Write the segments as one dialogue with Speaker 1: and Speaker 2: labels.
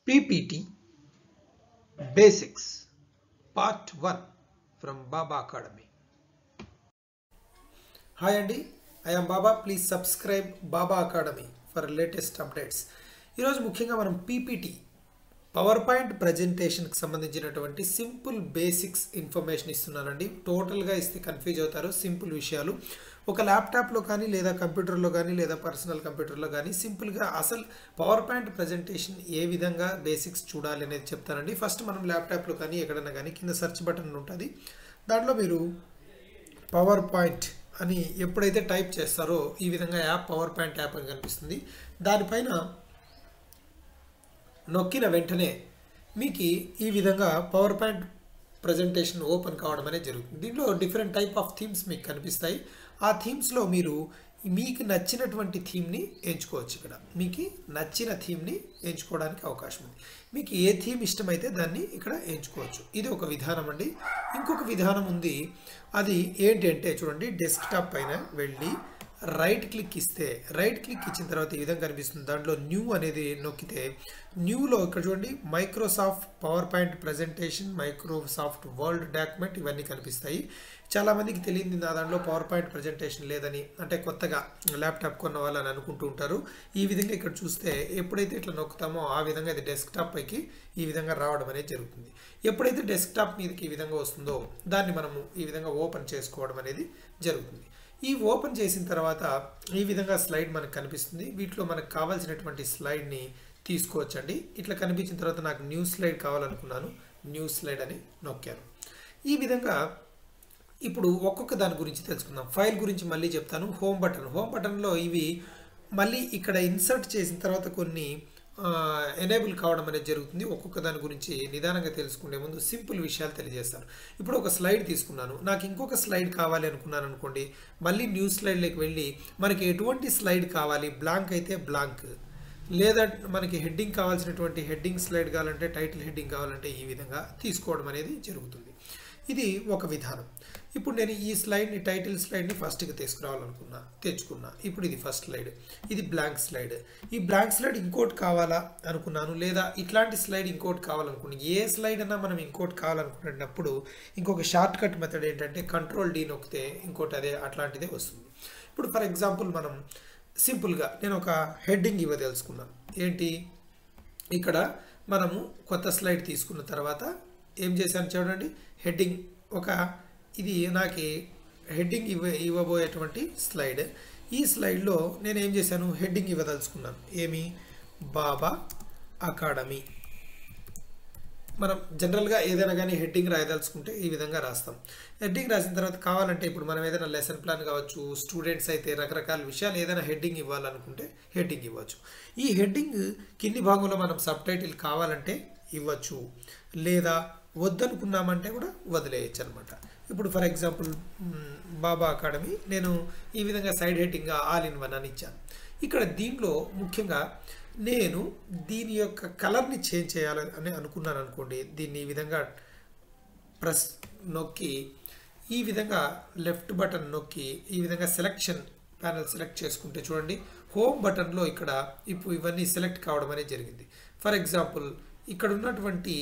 Speaker 1: PPT Basics Part 1 from Baba Academy. Hi అండి I'm Baba please subscribe Baba Academy for latest updates ఈరోజు ముఖ్యంగా మనం PPT power point ప్రజెంటేషన్కి సంబంధించినటువంటి simple basics information ఇస్తున్నానండి టోటల్గా ఇస్తే కన్ఫ్యూజ్ అవుతారు సింపుల్ విషయాలు ఒక ల్యాప్టాప్లో కానీ లేదా కంప్యూటర్లో కానీ లేదా పర్సనల్ కంప్యూటర్లో కానీ సింపుల్గా అసలు పవర్ పాయింట్ ప్రజెంటేషన్ ఏ విధంగా బేసిక్స్ చూడాలి అనేది చెప్తానండి ఫస్ట్ మనం ల్యాప్టాప్లో కానీ ఎక్కడైనా కానీ కింద సెర్చ్ బటన్ ఉంటుంది దాంట్లో మీరు పవర్ పాయింట్ అని ఎప్పుడైతే టైప్ చేస్తారో ఈ విధంగా యాప్ పవర్ పాయింట్ యాప్ అని కనిపిస్తుంది దానిపైన నొక్కిన వెంటనే మీకు ఈ విధంగా పవర్ పాయింట్ ప్రజెంటేషన్ ఓపెన్ కావడం అనేది జరుగుతుంది దీంట్లో డిఫరెంట్ టైప్ ఆఫ్ థీమ్స్ మీకు కనిపిస్తాయి ఆ థీమ్స్లో మీరు మీకు నచ్చినటువంటి థీమ్ని ఎంచుకోవచ్చు ఇక్కడ మీకు నచ్చిన థీమ్ని ఎంచుకోవడానికి అవకాశం ఉంది మీకు ఏ థీమ్ ఇష్టమైతే దాన్ని ఇక్కడ ఎంచుకోవచ్చు ఇది ఒక విధానం అండి ఇంకొక విధానం ఉంది అది ఏంటి అంటే చూడండి డెస్క్టాప్ పైన వెళ్ళి రైట్ క్లిక్ ఇస్తే రైట్ క్లిక్ ఇచ్చిన తర్వాత ఈ విధంగా కనిపిస్తుంది దాంట్లో న్యూ అనేది నొక్కితే న్యూలో ఇక్కడ చూడండి Microsoft PowerPoint presentation Microsoft world document ఇవన్నీ కనిపిస్తాయి చాలామందికి తెలియదు నా దాంట్లో పవర్ పాయింట్ ప్రజెంటేషన్ లేదని అంటే కొత్తగా ల్యాప్టాప్ కొన్న వాళ్ళని అనుకుంటూ ఉంటారు ఈ విధంగా ఇక్కడ చూస్తే ఎప్పుడైతే ఇట్లా నొక్కుతామో ఆ విధంగా ఇది డెస్క్టాప్ పైకి ఈ విధంగా రావడం అనేది జరుగుతుంది ఎప్పుడైతే డెస్క్టాప్ మీదకి ఈ విధంగా వస్తుందో దాన్ని మనము ఈ విధంగా ఓపెన్ చేసుకోవడం అనేది జరుగుతుంది ఈ ఓపెన్ చేసిన తర్వాత ఈ విధంగా స్లైడ్ మనకు కనిపిస్తుంది వీటిలో మనకు కావాల్సినటువంటి స్లైడ్ని తీసుకోవచ్చండి ఇట్లా కనిపించిన తర్వాత నాకు న్యూ స్లైడ్ కావాలనుకున్నాను న్యూ స్లైడ్ అని నొక్కాను ఈ విధంగా ఇప్పుడు ఒక్కొక్క దాని గురించి తెలుసుకుందాం ఫైల్ గురించి మళ్ళీ చెప్తాను హోమ్ బటన్ హోమ్ బటన్లో ఇవి మళ్ళీ ఇక్కడ ఇన్సర్ట్ చేసిన తర్వాత కొన్ని ఎనేబుల్ కావడం అనేది జరుగుతుంది ఒక్కొక్క దాని గురించి నిదానంగా తెలుసుకునే ముందు సింపుల్ విషయాలు తెలియజేస్తాను ఇప్పుడు ఒక స్లైడ్ తీసుకున్నాను నాకు ఇంకొక స్లైడ్ కావాలి అనుకున్నాను అనుకోండి మళ్ళీ న్యూ స్లైడ్లోకి వెళ్ళి మనకి ఎటువంటి స్లైడ్ కావాలి బ్లాంక్ అయితే బ్లాంక్ లేదా మనకి హెడ్డింగ్ కావాల్సినటువంటి హెడ్డింగ్ స్లైడ్ కావాలంటే టైటిల్ హెడ్డింగ్ కావాలంటే ఈ విధంగా తీసుకోవడం అనేది జరుగుతుంది ఇది ఒక విధానం ఇప్పుడు నేను ఈ స్లైడ్ని టైటిల్ స్లైడ్ని ఫస్ట్కి తీసుకురావాలనుకున్నా తెచ్చుకున్నా ఇప్పుడు ఇది ఫస్ట్ స్లైడ్ ఇది బ్లాంక్ స్లైడ్ ఈ బ్లాంక్ స్లైడ్ ఇంకోటి కావాలా అనుకున్నాను లేదా ఇట్లాంటి స్లైడ్ ఇంకోటి కావాలనుకున్నాను ఏ స్లైడ్ అన్నా మనం ఇంకోటి కావాలనుకున్నప్పుడు ఇంకొక షార్ట్ కట్ మెథడ్ ఏంటంటే కంట్రోల్ డీ నొక్కితే ఇంకోటి అదే అట్లాంటిదే వస్తుంది ఇప్పుడు ఫర్ ఎగ్జాంపుల్ మనం సింపుల్గా నేను ఒక హెడ్డింగ్ ఇవ్వదలుచుకున్నాను ఏంటి ఇక్కడ మనము కొత్త స్లైడ్ తీసుకున్న తర్వాత ఏం చేశాను చూడండి హెడ్డింగ్ ఒక ఇది నాకు హెడ్డింగ్ ఇవ్వ ఇవ్వబోయేటువంటి స్లైడ్ ఈ స్లైడ్లో నేను ఏం చేశాను హెడ్డింగ్ ఇవ్వదలుచుకున్నాను ఏమి బాబా అకాడమీ మనం జనరల్గా ఏదైనా కానీ హెడ్డింగ్ రాయదలుచుకుంటే ఈ విధంగా రాస్తాం హెడ్డింగ్ రాసిన తర్వాత కావాలంటే ఇప్పుడు మనం ఏదైనా లెసన్ ప్లాన్ కావచ్చు స్టూడెంట్స్ అయితే రకరకాల విషయాలు ఏదైనా హెడ్డింగ్ ఇవ్వాలనుకుంటే హెడ్డింగ్ ఇవ్వచ్చు ఈ హెడ్డింగ్ కింది భాగంలో మనం సబ్ టైటిల్ కావాలంటే ఇవ్వచ్చు లేదా వద్దనుకున్నామంటే కూడా వదిలేయచ్చు అనమాట ఇప్పుడు ఫర్ ఎగ్జాంపుల్ బాబా అకాడమీ నేను ఈ విధంగా సైడ్ హెడ్డింగ్గా ఆల్ ఇన్ వన్ అని ఇచ్చాను ఇక్కడ దీంట్లో ముఖ్యంగా నేను దీని యొక్క కలర్ని చేంజ్ చేయాలని అనుకున్నాను అనుకోండి దీన్ని ఈ విధంగా ప్రెస్ నొక్కి ఈ విధంగా లెఫ్ట్ బటన్ నొక్కి ఈ విధంగా సెలెక్షన్ ప్యానల్ సెలెక్ట్ చేసుకుంటే చూడండి హోమ్ బటన్లో ఇక్కడ ఇప్పుడు ఇవన్నీ సెలెక్ట్ కావడం అనేది జరిగింది ఫర్ ఎగ్జాంపుల్ ఇక్కడ ఉన్నటువంటి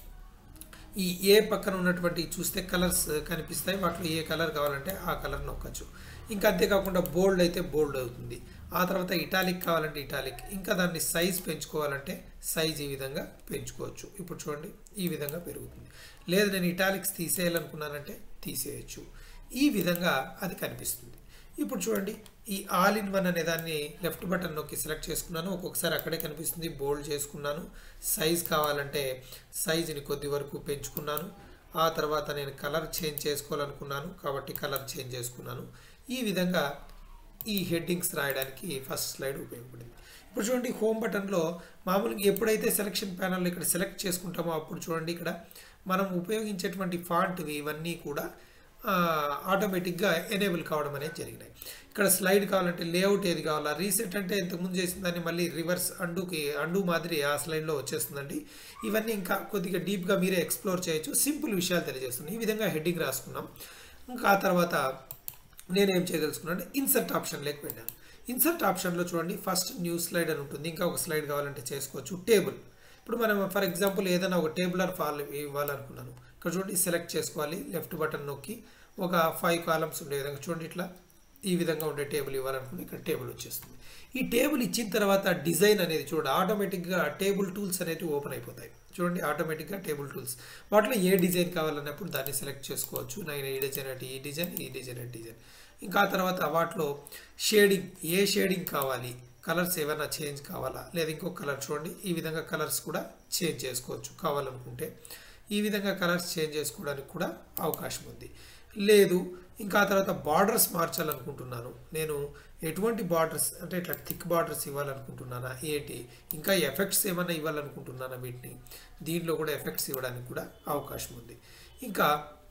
Speaker 1: ఈ ఏ పక్కన ఉన్నటువంటి చూస్తే కలర్స్ కనిపిస్తాయి వాటిలో ఏ కలర్ కావాలంటే ఆ కలర్ నొక్కచ్చు ఇంకా అంతేకాకుండా బోల్డ్ అయితే బోల్డ్ అవుతుంది ఆ తర్వాత ఇటాలిక్ కావాలంటే ఇటాలిక్ ఇంకా దాన్ని సైజ్ పెంచుకోవాలంటే సైజ్ ఈ విధంగా పెంచుకోవచ్చు ఇప్పుడు చూడండి ఈ విధంగా పెరుగుతుంది లేదు నేను ఇటాలిక్స్ తీసేయాలనుకున్నానంటే తీసేయచ్చు ఈ విధంగా అది కనిపిస్తుంది ఇప్పుడు చూడండి ఈ ఆల్ ఇన్ వన్ అనే దాన్ని లెఫ్ట్ బటన్ నొక్కి సెలెక్ట్ చేసుకున్నాను ఒక్కొక్కసారి అక్కడే కనిపిస్తుంది బోల్డ్ చేసుకున్నాను సైజ్ కావాలంటే సైజుని కొద్ది వరకు పెంచుకున్నాను ఆ తర్వాత నేను కలర్ చేంజ్ చేసుకోవాలనుకున్నాను కాబట్టి కలర్ చేంజ్ చేసుకున్నాను ఈ విధంగా ఈ హెడ్డింగ్స్ రాయడానికి ఫస్ట్ స్లైడ్ ఉపయోగపడింది ఇప్పుడు చూడండి హోమ్ బటన్లో మామూలుగా ఎప్పుడైతే సెలక్షన్ ప్యానల్ ఇక్కడ సెలెక్ట్ చేసుకుంటామో అప్పుడు చూడండి ఇక్కడ మనం ఉపయోగించేటువంటి ఫాంట్ ఇవన్నీ కూడా ఆటోమేటిక్గా ఎనేబుల్ కావడం అనేది జరిగినాయి ఇక్కడ స్లైడ్ కావాలంటే లేఅవుట్ ఏది కావాలా రీసెట్ అంటే ఇంతకుముందు చేసిన దాన్ని మళ్ళీ రివర్స్ అండుకి అండు మాదిరి ఆ స్లైడ్లో వచ్చేస్తుందండి ఇవన్నీ ఇంకా కొద్దిగా డీప్గా మీరే ఎక్స్ప్లోర్ చేయొచ్చు సింపుల్ విషయాలు తెలియజేస్తుంది ఈ విధంగా హెడ్డింగ్ రాసుకున్నాం ఇంకా ఆ తర్వాత నేనేం చేయదలుచుకున్నాను అంటే ఇన్సర్ట్ ఆప్షన్ లేక వెళ్ళాను ఇన్సర్ట్ ఆప్షన్లో చూడండి ఫస్ట్ న్యూ స్లైడ్ అని ఉంటుంది ఇంకా ఒక స్లైడ్ కావాలంటే చేసుకోవచ్చు టేబుల్ ఇప్పుడు మనం ఫర్ ఎగ్జాంపుల్ ఏదైనా ఒక టేబులర్ ఫాల్ ఇవ్వాలనుకున్నాను ఇక్కడ చూడండి సెలెక్ట్ చేసుకోవాలి లెఫ్ట్ బటన్ నొక్కి ఒక ఫైవ్ కాలమ్స్ ఉండే విధంగా చూడండి ఇట్లా ఈ విధంగా ఉండే టేబుల్ ఇవ్వాలనుకుంటే ఇక్కడ టేబుల్ వచ్చేస్తుంది ఈ టేబుల్ ఇచ్చిన తర్వాత డిజైన్ అనేది చూడండి ఆటోమేటిక్గా టేబుల్ టూల్స్ అనేవి ఓపెన్ అయిపోతాయి చూడండి ఆటోమేటిక్గా టేబుల్ టూల్స్ వాటిలో ఏ డిజైన్ కావాలన్నప్పుడు దాన్ని సెలెక్ట్ చేసుకోవచ్చు నేను ఈ డిజైన్ అంటే ఈ డిజైన్ ఈ డిజైన్ అంటే డిజైన్ ఇంకా ఆ తర్వాత వాటిలో షేడింగ్ ఏ షేడింగ్ కావాలి కలర్స్ ఏమైనా చేంజ్ కావాలా లేదా ఇంకొక కలర్ చూడండి ఈ విధంగా కలర్స్ కూడా చేంజ్ చేసుకోవచ్చు కావాలనుకుంటే ఈ విధంగా కలర్స్ చేంజ్ చేసుకోవడానికి కూడా అవకాశం ఉంది లేదు ఇంకా ఆ తర్వాత బార్డర్స్ మార్చాలనుకుంటున్నాను నేను ఎటువంటి బార్డర్స్ అంటే ఇట్లా థిక్ బార్డర్స్ ఇవ్వాలనుకుంటున్నానా ఏంటి ఇంకా ఎఫెక్ట్స్ ఏమైనా ఇవ్వాలనుకుంటున్నానా వీటిని దీనిలో కూడా ఎఫెక్ట్స్ ఇవ్వడానికి కూడా అవకాశం ఉంది ఇంకా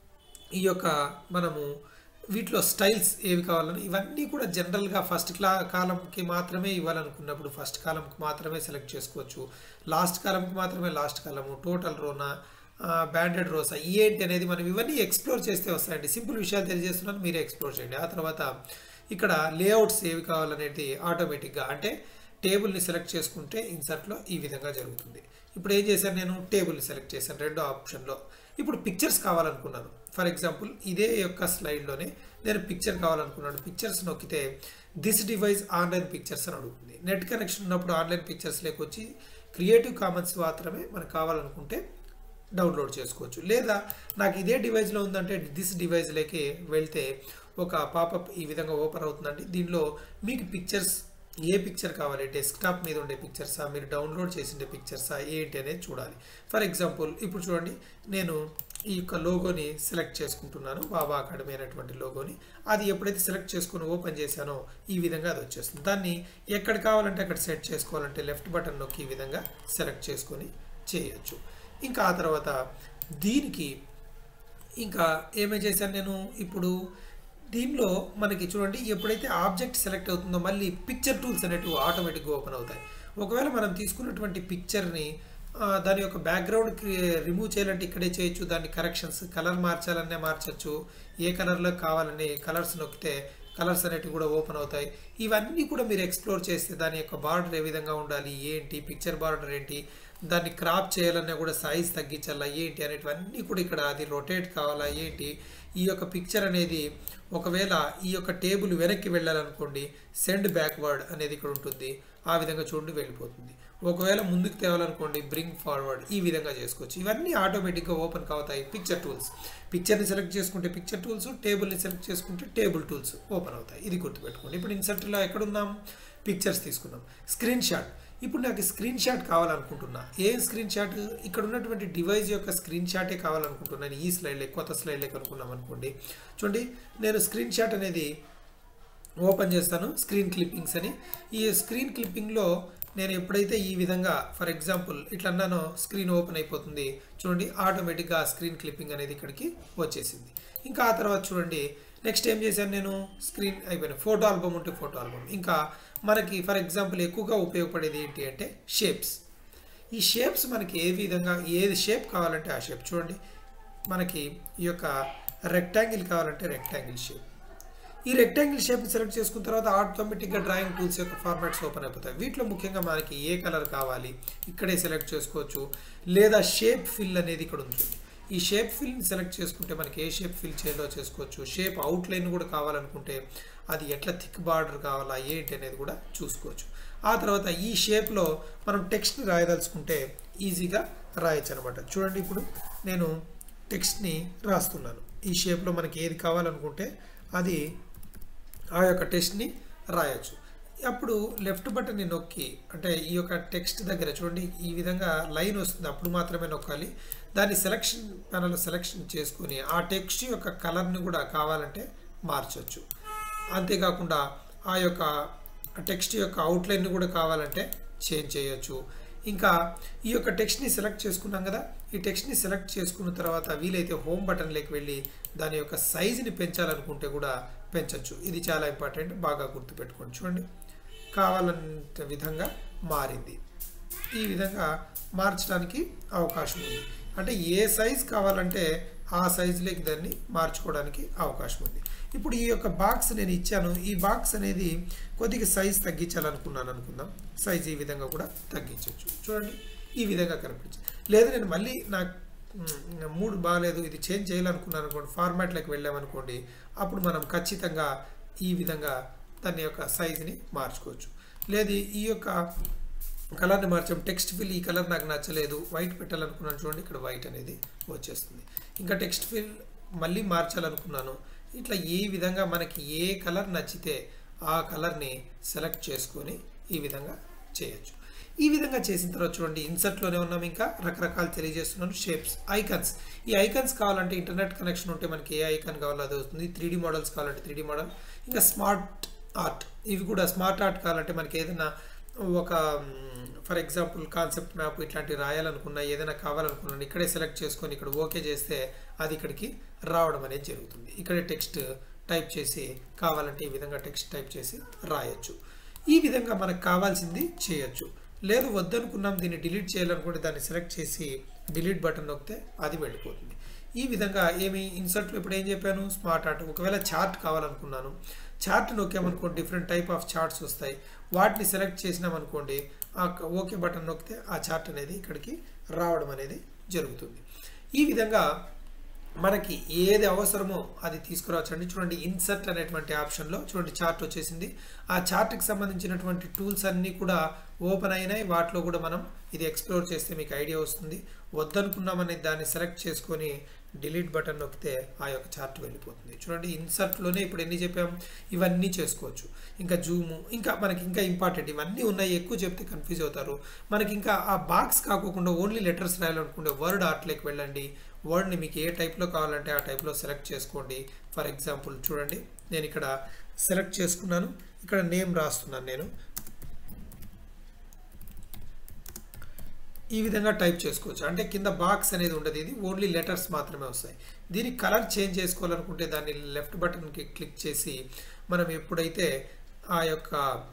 Speaker 1: ఈ యొక్క మనము వీటిలో స్టైల్స్ ఏవి కావాలని ఇవన్నీ కూడా జనరల్గా ఫస్ట్ క్లా కాలంకి మాత్రమే ఇవ్వాలనుకున్నప్పుడు ఫస్ట్ కాలంకి మాత్రమే సెలెక్ట్ చేసుకోవచ్చు లాస్ట్ కాలంకి మాత్రమే లాస్ట్ కాలము టోటల్ రోనా బ్యాండెడ్ రోసా ఏంటి అనేది మనం ఇవన్నీ ఎక్స్ప్లోర్ చేస్తే వస్తాయండి సింపుల్ విషయాలు తెలియజేస్తున్నాను మీరే ఎక్స్ప్లోర్ చేయండి ఆ తర్వాత ఇక్కడ లేఅవుట్స్ ఏవి కావాలనేది ఆటోమేటిక్గా అంటే టేబుల్ని సెలెక్ట్ చేసుకుంటే ఇన్సర్ట్లో ఈ విధంగా జరుగుతుంది ఇప్పుడు ఏం చేశాను నేను టేబుల్ని సెలెక్ట్ చేశాను రెండో ఆప్షన్లో ఇప్పుడు పిక్చర్స్ కావాలనుకున్నాను ఫర్ ఎగ్జాంపుల్ ఇదే యొక్క స్లైడ్లోనే నేను పిక్చర్ కావాలనుకున్నాను పిక్చర్స్ నొక్కితే దిస్ డివైస్ ఆన్లైన్ పిక్చర్స్ అని అడుగుతుంది నెట్ కనెక్షన్ ఉన్నప్పుడు ఆన్లైన్ పిక్చర్స్ లేకొచ్చి క్రియేటివ్ కామన్స్ మాత్రమే మనకు కావాలనుకుంటే డౌన్లోడ్ చేసుకోవచ్చు లేదా నాకు ఇదే డివైస్లో ఉందంటే దిస్ డివైస్లోకి వెళ్తే ఒక పాపప్ ఈ విధంగా ఓపెన్ అవుతుందండి దీనిలో మీకు పిక్చర్స్ ఏ పిక్చర్ కావాలి డెస్క్టాప్ మీద ఉండే పిక్చర్సా మీరు డౌన్లోడ్ చేసిండే పిక్చర్సా ఏంటి అనేది చూడాలి ఫర్ ఎగ్జాంపుల్ ఇప్పుడు చూడండి నేను ఈ యొక్క లోగోని సెలెక్ట్ చేసుకుంటున్నాను బాబా అకాడమీ అనేటువంటి లోగోని అది ఎప్పుడైతే సెలెక్ట్ చేసుకుని ఓపెన్ చేశానో ఈ విధంగా అది వచ్చేస్తుంది దాన్ని ఎక్కడ కావాలంటే అక్కడ సెట్ చేసుకోవాలంటే లెఫ్ట్ బటన్ నొక్కి ఈ విధంగా సెలెక్ట్ చేసుకొని చేయొచ్చు ఇంకా ఆ తర్వాత దీనికి ఇంకా ఏమేం చేశాను నేను ఇప్పుడు దీనిలో మనకి చూడండి ఎప్పుడైతే ఆబ్జెక్ట్ సెలెక్ట్ అవుతుందో మళ్ళీ పిక్చర్ టూల్స్ అనేటివి ఆటోమేటిక్గా ఓపెన్ అవుతాయి ఒకవేళ మనం తీసుకున్నటువంటి పిక్చర్ని దాని యొక్క బ్యాక్గ్రౌండ్ రిమూవ్ చేయాలంటే ఇక్కడే చేయొచ్చు దాన్ని కరెక్షన్స్ కలర్ మార్చాలనే మార్చచ్చు ఏ కలర్లో కావాలని కలర్స్ నొక్కితే కలర్స్ అనేటివి కూడా ఓపెన్ అవుతాయి ఇవన్నీ కూడా మీరు ఎక్స్ప్లోర్ చేస్తే దాని యొక్క బార్డర్ ఏ విధంగా ఉండాలి ఏంటి పిక్చర్ బార్డర్ ఏంటి దాన్ని క్రాప్ చేయాలన్నా కూడా సైజ్ తగ్గించాలా ఏంటి అనేటివన్నీ కూడా ఇక్కడ అది రొటేట్ కావాలా ఏంటి ఈ యొక్క పిక్చర్ అనేది ఒకవేళ ఈ యొక్క టేబుల్ వెనక్కి వెళ్ళాలనుకోండి సెండ్ బ్యాక్వర్డ్ అనేది ఇక్కడ ఉంటుంది ఆ విధంగా చూడండి వెళ్ళిపోతుంది ఒకవేళ ముందుకు తేవాలనుకోండి బ్రింగ్ ఫార్వర్డ్ ఈ విధంగా చేసుకోవచ్చు ఇవన్నీ ఆటోమేటిక్గా ఓపెన్ కావుతాయి పిక్చర్ టూల్స్ పిక్చర్ని సెలెక్ట్ చేసుకుంటే పిక్చర్ టూల్స్ టేబుల్ని సెలెక్ట్ చేసుకుంటే టేబుల్ టూల్స్ ఓపెన్ అవుతాయి ఇది గుర్తుపెట్టుకోండి ఇప్పుడు ఇన్సర్ట్లో ఎక్కడున్నాం పిక్చర్స్ తీసుకున్నాం స్క్రీన్ షాట్ ఇప్పుడు నాకు స్క్రీన్ షాట్ కావాలనుకుంటున్నా ఏం స్క్రీన్ షాట్ ఇక్కడ ఉన్నటువంటి డివైస్ యొక్క స్క్రీన్ షాటే కావాలనుకుంటున్నాను ఈ స్లైడ్లో కొత్త స్లైడ్లో అనుకున్నాం అనుకోండి చూడండి నేను స్క్రీన్ షాట్ అనేది ఓపెన్ చేస్తాను స్క్రీన్ క్లిప్పింగ్స్ అని ఈ స్క్రీన్ క్లిప్పింగ్లో నేను ఎప్పుడైతే ఈ విధంగా ఫర్ ఎగ్జాంపుల్ ఇట్లా అన్నానో స్క్రీన్ ఓపెన్ అయిపోతుంది చూడండి ఆటోమేటిక్గా స్క్రీన్ క్లిప్పింగ్ అనేది ఇక్కడికి వచ్చేసింది ఇంకా ఆ తర్వాత చూడండి నెక్స్ట్ ఏం చేశాను నేను స్క్రీన్ అయిపోయిన ఫోటో ఆల్బమ్ ఉంటే ఫోటో ఆల్బమ్ ఇంకా మనకి ఫర్ ఎగ్జాంపుల్ ఎక్కువగా ఉపయోగపడేది ఏంటి అంటే షేప్స్ ఈ షేప్స్ మనకి ఏ విధంగా ఏది షేప్ కావాలంటే ఆ షేప్ చూడండి మనకి ఈ యొక్క రెక్టాంగిల్ కావాలంటే రెక్టాంగిల్ షేప్ ఈ రెక్టాంగిల్ షేప్ని సెలెక్ట్ చేసుకున్న తర్వాత ఆటోమేటిక్గా డ్రాయింగ్ టూల్స్ యొక్క ఫార్మాట్స్ ఓపెన్ అయిపోతాయి వీటిలో ముఖ్యంగా మనకి ఏ కలర్ కావాలి ఇక్కడే సెలెక్ట్ చేసుకోవచ్చు లేదా షేప్ ఫిల్ అనేది ఇక్కడ ఉంటుంది ఈ షేప్ ఫిల్ని సెలెక్ట్ చేసుకుంటే మనకి ఏ షేప్ ఫిల్ చేయాలో చేసుకోవచ్చు షేప్ అవుట్లైన్ కూడా కావాలనుకుంటే అది ఎట్లా థిక్ బార్డర్ కావాలా ఏంటి అనేది కూడా చూసుకోవచ్చు ఆ తర్వాత ఈ షేప్లో మనం టెక్స్ట్ని రాయదలుచుకుంటే ఈజీగా రాయొచ్చు అనమాట చూడండి ఇప్పుడు నేను టెక్స్ట్ని రాస్తున్నాను ఈ షేప్లో మనకి ఏది కావాలనుకుంటే అది ఆ యొక్క టెక్స్ట్ని రాయొచ్చు అప్పుడు లెఫ్ట్ బటన్ని నొక్కి అంటే ఈ యొక్క టెక్స్ట్ దగ్గర చూడండి ఈ విధంగా లైన్ వస్తుంది అప్పుడు మాత్రమే నొక్కాలి దాన్ని సెలక్షన్ ప్యానల్ సెలక్షన్ చేసుకొని ఆ టెక్స్ట్ యొక్క కలర్ని కూడా కావాలంటే మార్చవచ్చు అంతేకాకుండా ఆ యొక్క టెక్స్ట్ యొక్క అవుట్లైన్ని కూడా కావాలంటే చేంజ్ చేయొచ్చు ఇంకా ఈ యొక్క టెక్స్ట్ని సెలెక్ట్ చేసుకున్నాం కదా ఈ టెక్స్ట్ని సెలెక్ట్ చేసుకున్న తర్వాత వీలైతే హోమ్ బటన్లోకి వెళ్ళి దాని యొక్క సైజుని పెంచాలనుకుంటే కూడా పెంచవచ్చు ఇది చాలా ఇంపార్టెంట్ బాగా గుర్తుపెట్టుకోండి చూడండి కావాలంత విధంగా మారింది ఈ విధంగా మార్చడానికి అవకాశం ఉంది అంటే ఏ సైజ్ కావాలంటే ఆ సైజులోకి దాన్ని మార్చుకోవడానికి అవకాశం ఉంది ఇప్పుడు ఈ యొక్క బాక్స్ నేను ఇచ్చాను ఈ బాక్స్ అనేది కొద్దిగా సైజ్ తగ్గించాలనుకున్నాను అనుకుందాం సైజ్ ఈ విధంగా కూడా తగ్గించవచ్చు చూడండి ఈ విధంగా కనిపించింది లేదు నేను మళ్ళీ నాకు మ్, మూడు బాగాలేదు ఇది చేంజ్ చేయాలనుకున్నాను అనుకోండి ఫార్మాట్లోకి వెళ్ళామనుకోండి అప్పుడు మనం ఖచ్చితంగా ఈ విధంగా దాని యొక్క సైజుని మార్చుకోవచ్చు లేదు ఈ యొక్క కలర్ని మార్చాం టెక్స్ట్ ఫిల్ ఈ కలర్ నాకు నచ్చలేదు వైట్ పెట్టాలనుకున్నాను చూడండి ఇక్కడ వైట్ అనేది వచ్చేస్తుంది ఇంకా టెక్స్ట్ ఫిల్ మళ్ళీ మార్చాలనుకున్నాను ఇట్లా ఈ విధంగా మనకి ఏ కలర్ నచ్చితే ఆ కలర్ని సెలెక్ట్ చేసుకొని ఈ విధంగా చేయొచ్చు ఈ విధంగా చేసిన తర్వాత చూడండి ఇన్సర్ట్లోనే ఉన్నాం ఇంకా రకరకాలు తెలియజేస్తున్నాను షేప్స్ ఐకన్స్ ఈ ఐకన్స్ కావాలంటే ఇంటర్నెట్ కనెక్షన్ ఉంటే మనకి ఏ ఐకాన్ కావాలో అది వస్తుంది త్రీ మోడల్స్ కావాలంటే త్రీ మోడల్ ఇంకా స్మార్ట్ ఆర్ట్ ఇవి కూడా స్మార్ట్ ఆర్ట్ కావాలంటే మనకి ఏదైనా ఒక ఫర్ ఎగ్జాంపుల్ కాన్సెప్ట్ మ్యాప్ ఇట్లాంటివి రాయాలనుకున్నా ఏదైనా కావాలనుకున్నాను ఇక్కడే సెలెక్ట్ చేసుకొని ఇక్కడ ఓకే చేస్తే అది ఇక్కడికి రావడం అనేది జరుగుతుంది ఇక్కడే టెక్స్ట్ టైప్ చేసి కావాలంటే ఈ విధంగా టెక్స్ట్ టైప్ చేసి రాయొచ్చు ఈ విధంగా మనకు కావాల్సింది చేయొచ్చు లేదు వద్దనుకున్నాం దీన్ని డిలీట్ చేయాలనుకుంటే దాన్ని సెలెక్ట్ చేసి డిలీట్ బటన్ నొక్కితే అది వెళ్ళిపోతుంది ఈ విధంగా ఏమి ఇన్సర్ట్లో ఇప్పుడు ఏం చెప్పాను స్మార్ట్ ఆర్ట్ ఒకవేళ చార్ట్ కావాలనుకున్నాను చార్ట్ నొక్కామనుకోండి డిఫరెంట్ టైప్ ఆఫ్ చార్ట్స్ వస్తాయి వాటిని సెలెక్ట్ చేసినామనుకోండి ఆ ఓకే బటన్ నొక్కితే ఆ చార్ట్ అనేది ఇక్కడికి రావడం అనేది జరుగుతుంది ఈ విధంగా మనకి ఏది అవసరమో అది తీసుకురావచ్చు అండి చూడండి ఇన్సర్ట్ అనేటువంటి ఆప్షన్లో చూడండి చార్ట్ వచ్చేసింది ఆ చార్ట్కి సంబంధించినటువంటి టూల్స్ అన్నీ కూడా ఓపెన్ అయినాయి వాటిలో కూడా మనం ఇది ఎక్స్ప్లోర్ చేస్తే మీకు ఐడియా వస్తుంది వద్దనుకున్నామని దాన్ని సెలెక్ట్ చేసుకొని డిలీట్ బటన్ నొక్కితే ఆ యొక్క చార్ట్ వెళ్ళిపోతుంది చూడండి ఇన్సర్ట్లోనే ఇప్పుడు ఎన్ని చెప్పాం ఇవన్నీ చేసుకోవచ్చు ఇంకా జూము ఇంకా మనకి ఇంకా ఇంపార్టెంట్ ఇవన్నీ ఉన్నాయి ఎక్కువ చెప్తే కన్ఫ్యూజ్ అవుతారు మనకి ఇంకా ఆ బాక్స్ కాకుండా ఓన్లీ లెటర్స్ రాయాలనుకుంటే వర్డ్ ఆర్ట్లోకి వెళ్ళండి వర్డ్ని మీకు ఏ టైప్లో కావాలంటే ఆ టైప్లో సెలెక్ట్ చేసుకోండి ఫర్ ఎగ్జాంపుల్ చూడండి నేను ఇక్కడ సెలెక్ట్ చేసుకున్నాను ఇక్కడ నేమ్ రాస్తున్నాను నేను ఈ విధంగా టైప్ చేసుకోవచ్చు అంటే కింద బాక్స్ అనేది ఉండదు ఇది ఓన్లీ లెటర్స్ మాత్రమే వస్తాయి దీనికి కలర్ చేంజ్ చేసుకోవాలనుకుంటే దాన్ని లెఫ్ట్ బటన్కి క్లిక్ చేసి మనం ఎప్పుడైతే ఆ యొక్క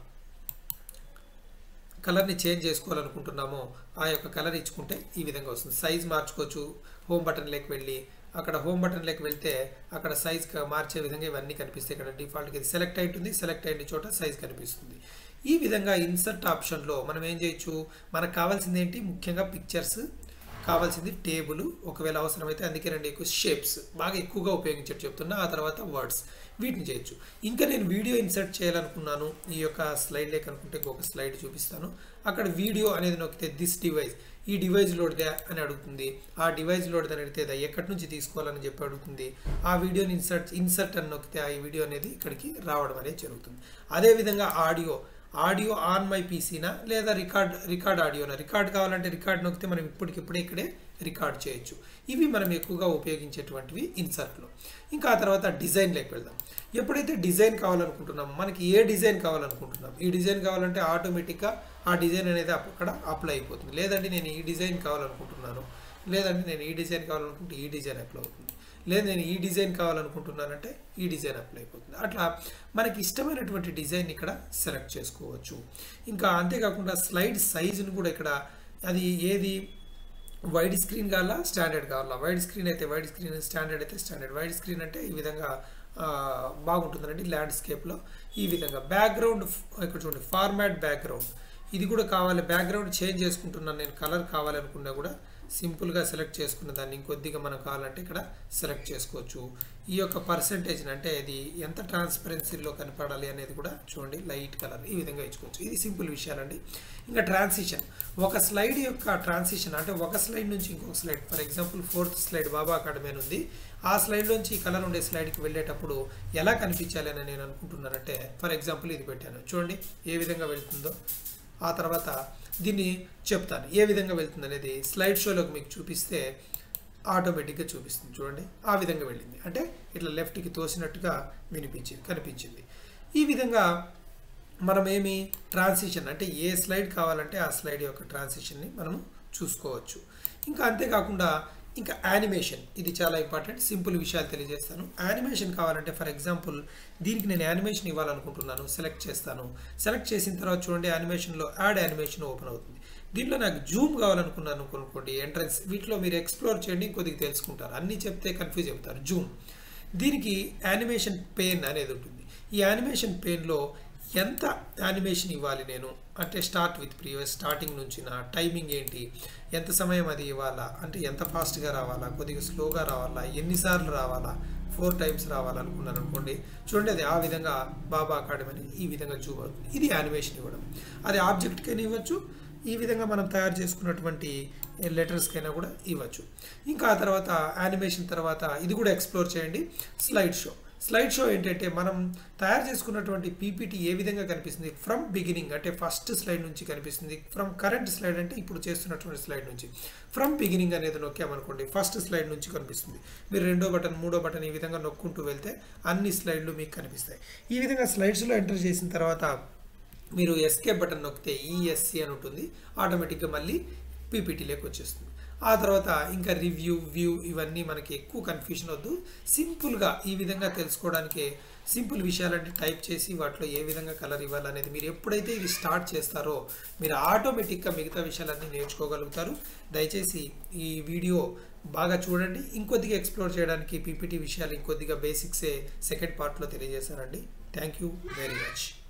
Speaker 1: కలర్ని చేంజ్ చేసుకోవాలనుకుంటున్నామో ఆ యొక్క కలర్ ఇచ్చుకుంటే ఈ విధంగా వస్తుంది సైజ్ మార్చుకోవచ్చు హోమ్ బటన్లోకి వెళ్ళి అక్కడ హోమ్ బటన్లోకి వెళ్తే అక్కడ సైజ్ మార్చే విధంగా ఇవన్నీ కనిపిస్తాయి ఇక్కడ డిఫాల్ట్గా ఇది సెలెక్ట్ అయి ఉంటుంది సెలెక్ట్ అయిన చోట సైజ్ కనిపిస్తుంది ఈ విధంగా ఇన్సర్ట్ ఆప్షన్లో మనం ఏం చేయొచ్చు మనకు కావాల్సింది ఏంటి ముఖ్యంగా పిక్చర్స్ కావాల్సింది టేబుల్ ఒకవేళ అవసరమైతే అందుకే రెండు ఎక్కువ షేప్స్ బాగా ఎక్కువగా ఉపయోగించేట్టు చెప్తున్నా ఆ తర్వాత వర్డ్స్ వీటిని చేయొచ్చు ఇంకా నేను వీడియో ఇన్సర్ట్ చేయాలనుకున్నాను ఈ యొక్క స్లైడ్ లేక అనుకుంటే ఇంకొక స్లైడ్ చూపిస్తాను అక్కడ వీడియో అనేది నొక్కితే దిస్ డివైస్ ఈ డివైస్ లోడ్దా అని అడుగుతుంది ఆ డివైస్ లోడ్ అని అడిగితే అది ఎక్కడి నుంచి తీసుకోవాలని చెప్పి అడుగుతుంది ఆ వీడియోని ఇన్సర్ట్ ఇన్సర్ట్ అని నొక్కితే ఆ వీడియో అనేది ఇక్కడికి రావడం అనేది జరుగుతుంది అదేవిధంగా ఆడియో ఆడియో ఆన్ మై పీసీనా లేదా రికార్డ్ రికార్డ్ ఆడియోనా రికార్డ్ కావాలంటే రికార్డ్ నొక్కితే మనం ఇప్పటికిప్పుడే ఇక్కడే రికార్డ్ చేయొచ్చు ఇవి మనం ఎక్కువగా ఉపయోగించేటువంటివి ఇన్సర్ట్లో ఇంకా ఆ తర్వాత డిజైన్లోకి వెళ్దాం ఎప్పుడైతే డిజైన్ కావాలనుకుంటున్నామో మనకి ఏ డిజైన్ కావాలనుకుంటున్నాం ఈ డిజైన్ కావాలంటే ఆటోమేటిక్గా ఆ డిజైన్ అనేది అక్కడ అప్లై అయిపోతుంది లేదంటే నేను ఈ డిజైన్ కావాలనుకుంటున్నాను లేదంటే నేను ఈ డిజైన్ కావాలనుకుంటే ఈ డిజైన్ అప్లై అవుతుంది లేదు నేను ఈ డిజైన్ కావాలనుకుంటున్నానంటే ఈ డిజైన్ అప్లై అయిపోతుంది అట్లా మనకి ఇష్టమైనటువంటి డిజైన్ ఇక్కడ సెలెక్ట్ చేసుకోవచ్చు ఇంకా అంతేకాకుండా స్లైడ్ సైజుని కూడా ఇక్కడ అది ఏది వైడ్ స్క్రీన్ కావాలా స్టాండర్డ్ కావాలా వైడ్ స్క్రీన్ అయితే వైడ్ స్క్రీన్ స్టాండర్డ్ అయితే స్టాండర్డ్ వైడ్ స్క్రీన్ అంటే ఈ విధంగా బాగుంటుందండి ల్యాండ్స్కేప్లో ఈ విధంగా బ్యాక్గ్రౌండ్ ఇక్కడ చూడండి ఫార్మాట్ బ్యాక్గ్రౌండ్ ఇది కూడా కావాలి బ్యాక్గ్రౌండ్ చేంజ్ చేసుకుంటున్నాను నేను కలర్ కావాలనుకున్నా కూడా సింపుల్గా సెలెక్ట్ చేసుకున్న దాన్ని ఇంకొద్దిగా మనం కావాలంటే ఇక్కడ సెలెక్ట్ చేసుకోవచ్చు ఈ యొక్క పర్సంటేజ్ని అంటే ఇది ఎంత ట్రాన్స్పరెన్సీలో కనపడాలి అనేది కూడా చూడండి లైట్ కలర్ ఈ విధంగా ఇచ్చుకోవచ్చు ఇది సింపుల్ విషయాలండి ఇంకా ట్రాన్సిషన్ ఒక స్లైడ్ యొక్క ట్రాన్సిషన్ అంటే ఒక స్లైడ్ నుంచి ఇంకొక slide for example fourth slide Baba Academy అని ఉంది ఆ స్లైడ్ నుంచి ఈ కలర్ ఉండే స్లైడ్కి వెళ్ళేటప్పుడు ఎలా కనిపించాలి అని నేను అనుకుంటున్నానంటే ఫర్ ఎగ్జాంపుల్ ఇది పెట్టాను చూడండి ఏ విధంగా వెళ్తుందో ఆ తర్వాత దీన్ని చెప్తాను ఏ విధంగా వెళ్తుంది అనేది స్లైడ్ షోలోకి మీకు చూపిస్తే ఆటోమేటిక్గా చూపిస్తుంది చూడండి ఆ విధంగా వెళ్ళింది అంటే ఇట్లా లెఫ్ట్కి తోసినట్టుగా వినిపించింది కనిపించింది ఈ విధంగా మనం ఏమి ట్రాన్సిషన్ అంటే ఏ స్లైడ్ కావాలంటే ఆ స్లైడ్ యొక్క ట్రాన్సిషన్ని మనం చూసుకోవచ్చు ఇంకా అంతేకాకుండా ఇంకా యానిమేషన్ ఇది చాలా ఇంపార్టెంట్ సింపుల్ విషయాలు తెలియజేస్తాను యానిమేషన్ కావాలంటే ఫర్ ఎగ్జాంపుల్ దీనికి నేను యానిమేషన్ ఇవ్వాలనుకుంటున్నాను సెలెక్ట్ చేస్తాను సెలెక్ట్ చేసిన తర్వాత చూడండి యానిమేషన్లో యాడ్ యానిమేషన్ ఓపెన్ అవుతుంది దీంట్లో నాకు జూమ్ కావాలనుకున్నాను అనుకోండి ఎంట్రన్స్ వీటిలో మీరు ఎక్స్ప్లోర్ చేయండి కొద్దిగా తెలుసుకుంటారు అన్నీ చెప్తే కన్ఫ్యూజ్ అవుతారు జూమ్ దీనికి యానిమేషన్ పెయిన్ అనేది ఉంటుంది ఈ యానిమేషన్ పెయిన్లో ఎంత యానిమేషన్ ఇవ్వాలి నేను అంటే స్టార్ట్ విత్ ప్రీవియస్ స్టార్టింగ్ నుంచి నా టైమింగ్ ఏంటి ఎంత సమయం అది ఇవ్వాలా అంటే ఎంత ఫాస్ట్గా రావాలా కొద్దిగా స్లోగా రావాలా ఎన్నిసార్లు రావాలా ఫోర్ టైమ్స్ రావాలనుకున్నాను అనుకోండి చూడండి అది ఆ విధంగా బాబా అకాడమీ ఈ విధంగా చూపడుతుంది ఇది యానిమేషన్ ఇవ్వడం అది ఆబ్జెక్ట్కైనా ఇవ్వచ్చు ఈ విధంగా మనం తయారు చేసుకున్నటువంటి లెటర్స్కైనా కూడా ఇవ్వచ్చు ఇంకా ఆ తర్వాత యానిమేషన్ తర్వాత ఇది కూడా ఎక్స్ప్లోర్ చేయండి స్లైడ్ షో స్లైడ్ షో ఏంటంటే మనం తయారు చేసుకున్నటువంటి పీపీటీ ఏ విధంగా కనిపిస్తుంది ఫ్రమ్ బిగినింగ్ అంటే ఫస్ట్ స్లైడ్ నుంచి కనిపిస్తుంది ఫ్రమ్ కరెంట్ స్లైడ్ అంటే ఇప్పుడు చేస్తున్నటువంటి స్లైడ్ నుంచి ఫ్రమ్ బిగినింగ్ అనేది నొక్కామనుకోండి ఫస్ట్ స్లైడ్ నుంచి కనిపిస్తుంది మీరు రెండో బటన్ మూడో బటన్ ఈ విధంగా నొక్కుంటూ వెళ్తే అన్ని స్లైడ్లు మీకు కనిపిస్తాయి ఈ విధంగా స్లైడ్స్లో ఎంటర్ చేసిన తర్వాత మీరు ఎస్కేప్ బటన్ నొక్కితే ఈఎస్సి అని ఉంటుంది ఆటోమేటిక్గా మళ్ళీ పీపీటీలోకి వచ్చేస్తుంది ఆ తర్వాత ఇంకా రివ్యూ వ్యూ ఇవన్నీ మనకి ఎక్కువ కన్ఫ్యూషన్ వద్దు సింపుల్గా ఈ విధంగా తెలుసుకోవడానికి సింపుల్ విషయాలంటే టైప్ చేసి వాటిలో ఏ విధంగా కలర్ ఇవ్వాలనేది మీరు ఎప్పుడైతే ఇది స్టార్ట్ చేస్తారో మీరు ఆటోమేటిక్గా మిగతా విషయాలన్నీ నేర్చుకోగలుగుతారు దయచేసి ఈ వీడియో బాగా చూడండి ఇంకొద్దిగా ఎక్స్ప్లోర్ చేయడానికి పీపీటీ విషయాలు ఇంకొద్దిగా బేసిక్సే సెకండ్ పార్ట్లో తెలియజేశానండి థ్యాంక్ యూ వెరీ మచ్